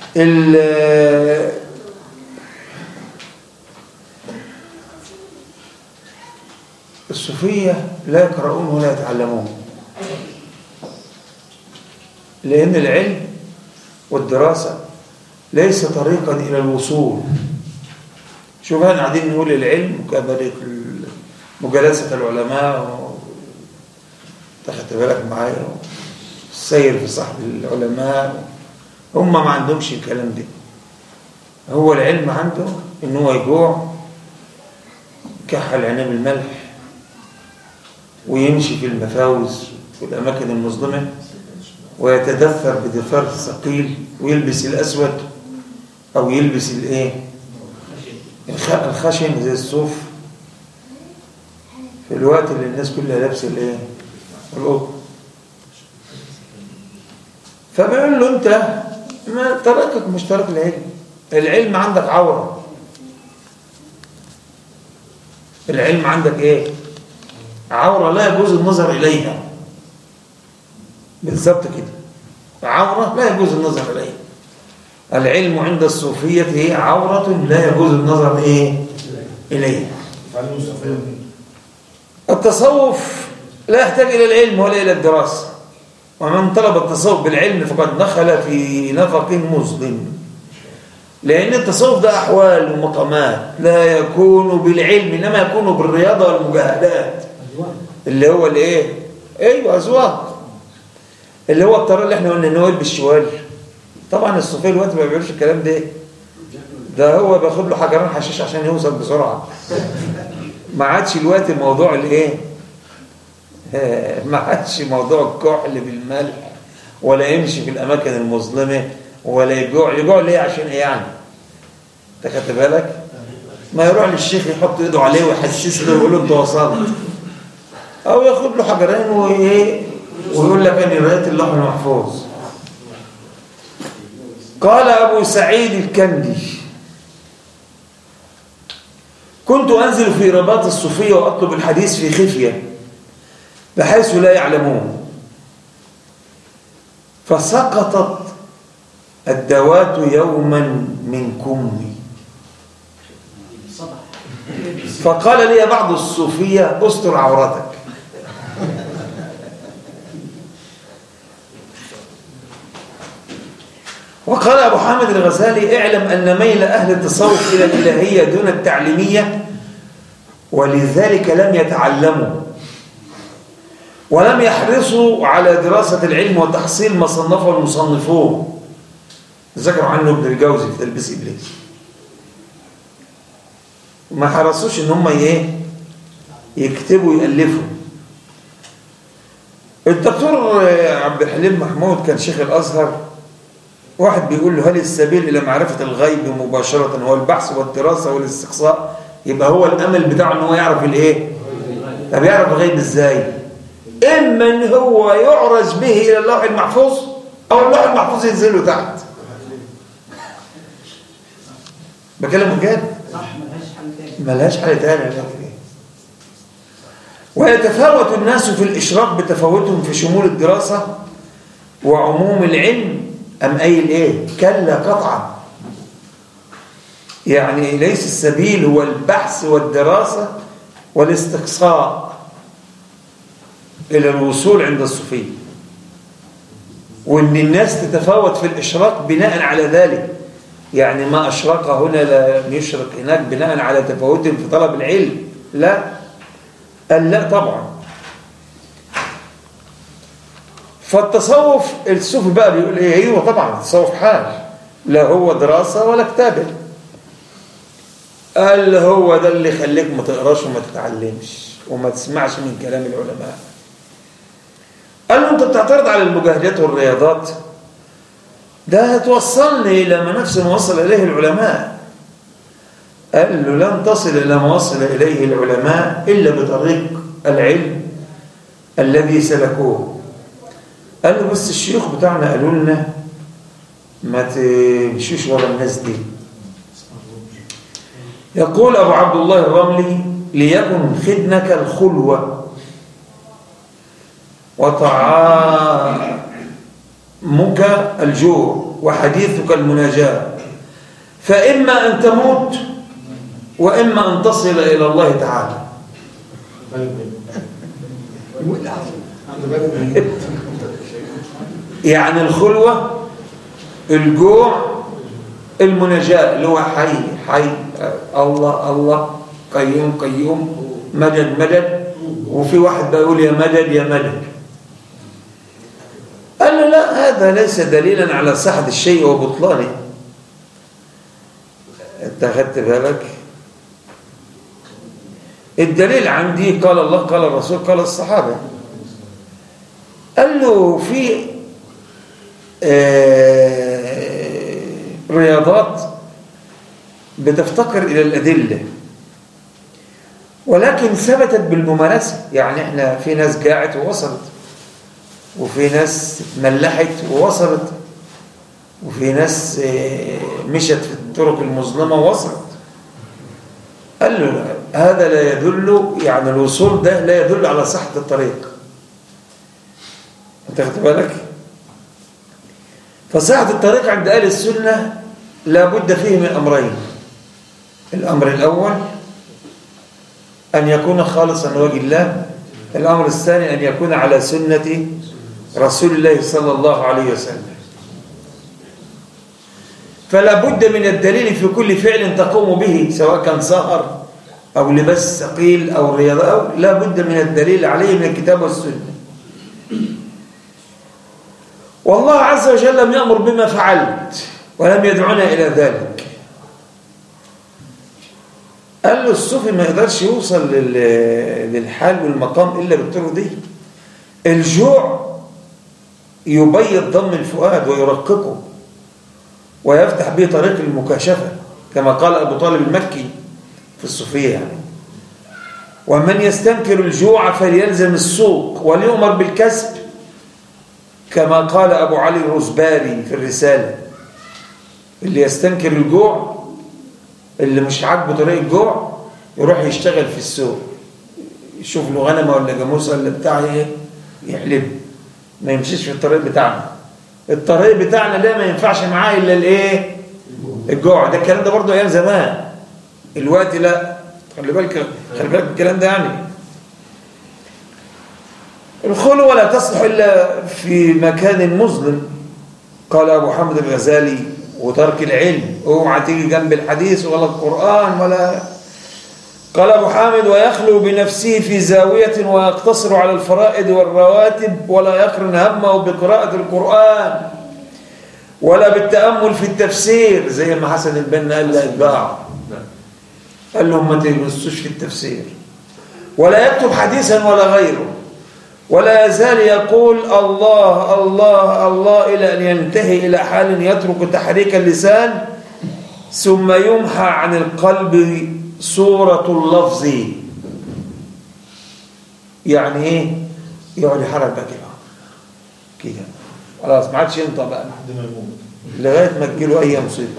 ال- الصوفية لا يقرؤون ولا يتعلمون لأن العلم والدراسة ليس طريقا إلى الوصول شوف احنا قاعدين نقول العلم كذلك مجالسة العلماء و- تاخدت بالك معايا السير في صحب العلماء هم ما عندهمش الكلام ده هو العلم عنده ان هو يجوع كحل عنب الملح ويمشي في المفاوز والأماكن المظلمة ويتدثر بدثار ثقيل ويلبس الأسود أو يلبس الإيه الخ- الخشن زي الصوف في الوقت اللي الناس كلها لابسه الايه القط فبيقول له انت ما طريقك مش طريق العلم العلم عندك عوره العلم عندك ايه عوره لا يجوز النظر اليها بالظبط كده عوره لا يجوز النظر اليها العلم عند الصوفيه هي عوره لا يجوز النظر ايه اليها تعليم الصوفية التصوف لا يحتاج إلى العلم ولا إلى الدراسة ومن طلب التصوف بالعلم فقد دخل في نفق مظلم لأن التصوف ده أحوال ومقامات لا يكون بالعلم إنما يكون بالرياضة والمجاهدات اللي هو الإيه؟ أيوة أزواق اللي هو الطريق اللي احنا قلنا إن هو يلبس شوال طبعا الصوفيه دلوقتي ما بيعملوش الكلام ده ده هو بياخد له حجرين حشيش عشان يوصل بسرعة ما عادش الوقت موضوع الايه آه، ما عادش موضوع الكحل بالملح ولا يمشي في الاماكن المظلمه ولا يجوع يجوع ليه عشان ايه يعني انت خدت بالك ما يروح للشيخ يحط ايده عليه ويحسس له ويقول له انت وصلت او ياخد له حجرين وايه ويقول لك انا قريت اللوح المحفوظ قال ابو سعيد الكندي كنت أنزل في رباط الصوفية وأطلب الحديث في خفية بحيث لا يعلمون فسقطت الدوات يوما من كمي فقال لي بعض الصوفية استر عورتك وقال أبو حامد الغزالي اعلم أن ميل أهل التصوف إلى الإلهية دون التعليمية ولذلك لم يتعلموا ولم يحرصوا على دراسة العلم وتحصيل ما صنفه المصنفون ذكروا عنه ابن الجوزي في تلبيس إبليس ما حرصوش ان هم ايه يكتبوا يألفوا الدكتور عبد الحليم محمود كان شيخ الأزهر واحد بيقول له هل السبيل إلى معرفة الغيب مباشرة هو البحث والدراسة والاستقصاء يبقى هو الأمل بتاعه ان هو يعرف الايه طب يعرف الغيب ازاي إما ان هو يعرج به إلى اللوح المحفوظ أو اللوح المحفوظ ينزل له تحت بكلم بجد صح ملهاش حل تاني ملهاش حل تاني يا أخي. ويتفاوت الناس في الإشراك بتفاوتهم في شمول الدراسة وعموم العلم أم أي الإيه؟ كلا قطعا يعني ليس السبيل هو البحث والدراسة والاستقصاء إلى الوصول عند الصوفية وإن الناس تتفاوت في الإشراك بناء على ذلك يعني ما أشرق هنا لا يشرق هناك بناء على تفاوتهم في طلب العلم لا قال لا طبعا فالتصوف الصوفي بقى بيقول ايه ايوه طبعا التصوف حال لا هو دراسة ولا كتابة قال هو ده اللي يخليك ما تقراش وما تتعلمش وما تسمعش من كلام العلماء قال له انت بتعترض على المجاهدات والرياضات ده هتوصلني إلى ما نفس ما وصل إليه العلماء قال له لن تصل إلى ما وصل إليه العلماء إلا بطريق العلم الذي سلكوه قال له بس الشيوخ بتاعنا قالوا لنا ما تمشيش ورا الناس دي يقول أبو عبد الله الرملي ليكن خدنك الخلوة وطعامك الجوع وحديثك المناجاة فإما أن تموت وإما أن تصل إلى الله تعالى يعني الخلوة الجوع المناجاة اللي هو حي حي الله الله قيوم قيوم مدد مدد وفي واحد بيقول يا مدد يا مدد قال له لا هذا ليس دليلا على صحة الشيء وبطلانه انت اخذت بالك الدليل عندي قال الله قال الرسول قال الصحابة قال له في آه، رياضات بتفتقر إلى الأدلة ولكن ثبتت بالممارسة يعني احنا في ناس قاعت ووصلت وفي ناس ملحت ووصلت وفي ناس آه، مشت في الطرق المظلمة ووصلت قال له هذا لا يدل يعني الوصول ده لا يدل على صحة الطريق انت خدت بالك فصحة الطريق عند أهل السنة لابد فيه من أمرين الأمر الأول أن يكون خالصا لوجه الله الأمر الثاني أن يكون على سنة رسول الله صلى الله عليه وسلم فلا بد من الدليل في كل فعل تقوم به سواء كان سهر أو لبس ثقيل أو رياضة أو لا بد من الدليل عليه من الكتاب والسنة والله عز وجل لم يأمر بما فعلت ولم يدعنا إلى ذلك قال له الصوفي ما يقدرش يوصل للحال والمقام إلا بالطرق دي الجوع يبيض ضم الفؤاد ويرققه ويفتح به طريق المكاشفة كما قال أبو طالب المكي في الصوفية يعني ومن يستنكر الجوع فليلزم السوق وليؤمر بالكسب كما قال أبو علي الرزباري في الرسالة اللي يستنكر الجوع اللي مش عاجبه طريق الجوع يروح يشتغل في السوق يشوف له غنمه ولا جاموسه ولا بتاع ايه يحلب ما يمشيش في الطريق بتاعنا الطريق بتاعنا ده ما ينفعش معاه الا الايه الجوع ده الكلام ده برضه ايام زمان الوقت لا خلي بالك خلي بالك الكلام ده يعني الخلوة لا تصلح إلا في مكان مظلم قال أبو حمد الغزالي وترك العلم اوعى تيجي جنب الحديث ولا القرآن ولا قال أبو حامد ويخلو بنفسه في زاوية ويقتصر على الفرائض والرواتب ولا يقرن همه بقراءة القرآن ولا بالتأمل في التفسير زي ما حسن البنا قال لأتباعه قال لهم ما تبصوش في التفسير ولا يكتب حديثا ولا غيره ولا يزال يقول الله الله الله إلى أن ينتهي إلى حال يترك تحريك اللسان ثم يمحى عن القلب صورة اللفظ يعني ايه يقعد يحرك بقى كده كده خلاص ما عادش ينطق بقى لغايه ما تجيله اي مصيبه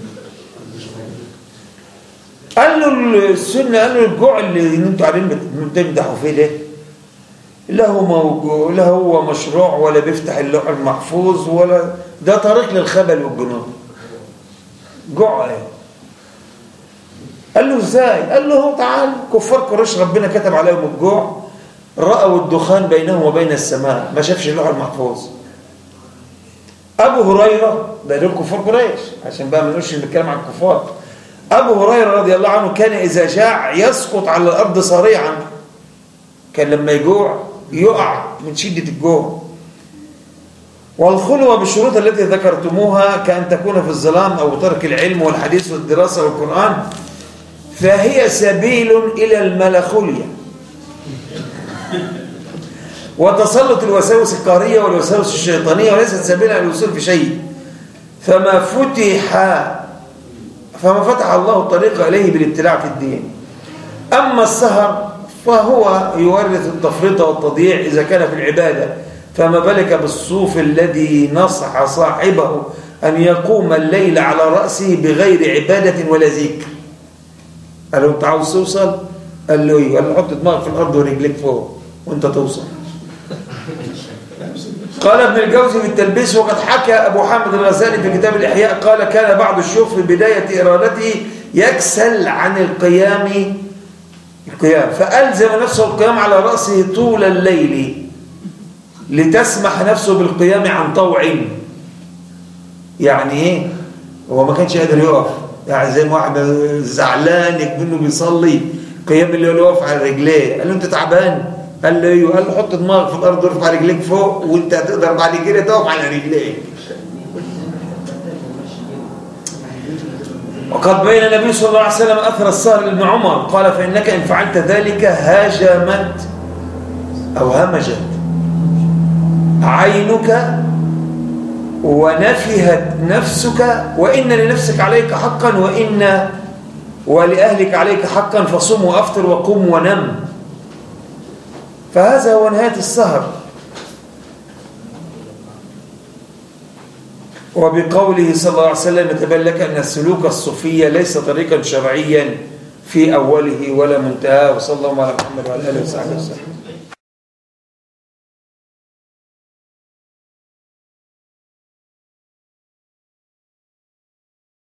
قال له السنه قال له الجوع اللي انتوا قاعدين بتمدحوا فيه ده لا هو موجود لا هو مشروع ولا بيفتح اللوح المحفوظ ولا ده طريق للخبل والجنون جوع ايه قال له ازاي قال له هو تعال كفار قريش ربنا كتب عليهم الجوع رأوا الدخان بينهم وبين السماء ما شافش اللوح المحفوظ ابو هريره ده دول كفار قريش عشان بقى ما نقولش نتكلم عن الكفار ابو هريره رضي الله عنه كان اذا جاع يسقط على الارض صريعا كان لما يجوع يقع من شده الجوع والخلوة بالشروط التي ذكرتموها كأن تكون في الظلام أو ترك العلم والحديث والدراسة والقرآن فهي سبيل إلى الملخولية وتسلط الوساوس القهرية والوساوس الشيطانية وليست سبيلا للوصول في شيء فما فتح فما فتح الله الطريق إليه بالابتلاع في الدين أما السهر فهو يورث التفريط والتضييع إذا كان في العبادة فما بالك بالصوف الذي نصح صاحبه أن يقوم الليل على رأسه بغير عبادة ولا ذكر قال له انت عاوز توصل قال له ايوه قال له حط دماغك في الارض ورجليك فوق وانت توصل قال ابن الجوزي في التلبيس وقد حكى أبو حامد الغزالي في كتاب الإحياء قال كان بعض الشيوخ في بداية إرادته يكسل عن القيام القيام فألزم نفسه القيام على رأسه طول الليل لتسمح نفسه بالقيام عن طوع يعني ايه هو ما كانش قادر يقف يعني زي ما واحد زعلان يكمنه بيصلي قيام الليل يقف على رجليه قال له انت تعبان قال له ايوه قال له حط دماغك في الارض وارفع رجليك فوق وانت هتقدر بعد كده تقف على رجليك وقد بين النبي صلى الله عليه وسلم اثر السهر لابن عمر قال فانك ان فعلت ذلك هاجمت او همجت عينك ونفهت نفسك وإن لنفسك عليك حقا وإن ولأهلك عليك حقا فصم وأفطر وقم ونم فهذا هو نهاية السهر وبقوله صلى الله عليه وسلم يتبين لك أن السلوك الصوفية ليس طريقا شرعيا في أوله ولا منتهاه وصلى الله على محمد وعلى آله وصحبه وسلم